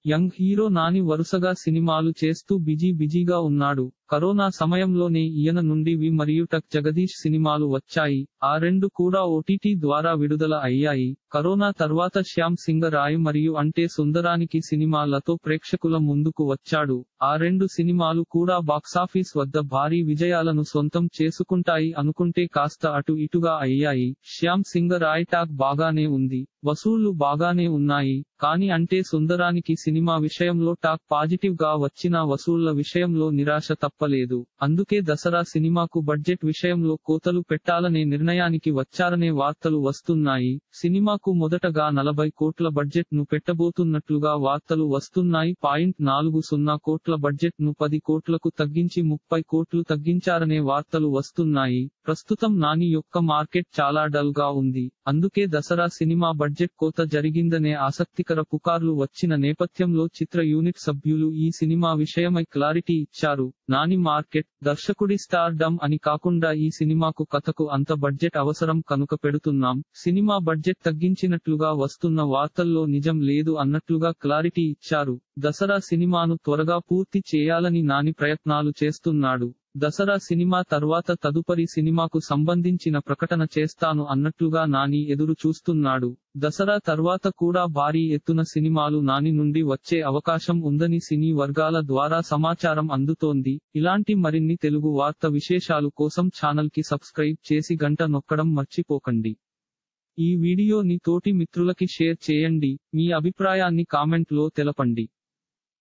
young hero Nani వరుసగా సినిమాలు చేస్తూ బిజీ బిజీగా ఉన్నాడు కరోనా సమయంలోనే ఈయన నుండి వి మరియు టక్ జగదీష్ సినిమాలు వచ్చాయి ఆ రెండు కూడా ఓటీటీ ద్వారా విడుదల అయ్యాయి కరోనా తర్వాత శ్యామ్ సింగ రాయ్ మరియు అంటే సుందరానికి సినిమాలతో ప్రేక్షకుల ముందుకు వచ్చాడు ఆ రెండు సినిమాలు కూడా బాక్సాఫీస్ వద్ద భారీ విజయాలను సొంతం చేసుకుంటాయి అనుకుంటే కాస్త అటు ఇటుగా అయ్యాయి శ్యామ్ సింగ రాయ్ టాక్ బాగానే ఉంది వసూళ్లు బాగానే ఉన్నాయి కానీ అంటే సుందరానికి సినిమా విషయంలో టాక్ పాజిటివ్ గా వచ్చిన వసూళ్ల విషయంలో నిరాశ తప్పలేదు అందుకే దసరా సినిమాకు బడ్జెట్ విషయంలో కోతలు పెట్టాలనే నిర్ణయానికి వచ్చారనే వార్తలు వస్తున్నాయి సినిమాకు మొదటగా నలభై కోట్ల బడ్జెట్ ను పెట్టబోతున్నట్లుగా వార్తలు వస్తున్నాయి పాయింట్ నాలుగు సున్నా కోట్ల బడ్జెట్ ను పది కోట్లకు తగ్గించి ముప్పై కోట్లు తగ్గించారనే వార్తలు వస్తున్నాయి ప్రస్తుతం నాని యొక్క మార్కెట్ చాలా డల్ గా ఉంది అందుకే దసరా సినిమా బడ్జెట్ కోత జరిగిందనే ఆసక్తికర పుకార్లు వచ్చిన నేపథ్యంలో చిత్ర యూనిట్ సభ్యులు ఈ సినిమా విషయమై క్లారిటీ ఇచ్చారు నాని మార్కెట్ దర్శకుడి స్టార్ డమ్ అని కాకుండా ఈ సినిమాకు కథకు అంత బడ్జెట్ అవసరం కనుక పెడుతున్నాం సినిమా బడ్జెట్ తగ్గించినట్లుగా వస్తున్న వార్తల్లో నిజం లేదు అన్నట్లుగా క్లారిటీ ఇచ్చారు దసరా సినిమాను త్వరగా పూర్తి చేయాలని నాని ప్రయత్నాలు చేస్తున్నాడు దసరా సినిమా తర్వాత తదుపరి సినిమాకు సంబంధించిన ప్రకటన చేస్తాను అన్నట్లుగా నాని ఎదురు చూస్తున్నాడు దసరా తర్వాత కూడా భారీ ఎత్తున సినిమాలు నాని నుండి వచ్చే అవకాశం ఉందని సినీ వర్గాల ద్వారా సమాచారం అందుతోంది ఇలాంటి మరిన్ని తెలుగు వార్త విశేషాలు కోసం ఛానల్ కి సబ్స్క్రైబ్ చేసి గంట నొక్కడం మర్చిపోకండి ఈ వీడియోని తోటి మిత్రులకి షేర్ చేయండి మీ అభిప్రాయాన్ని కామెంట్ లో తెలపండి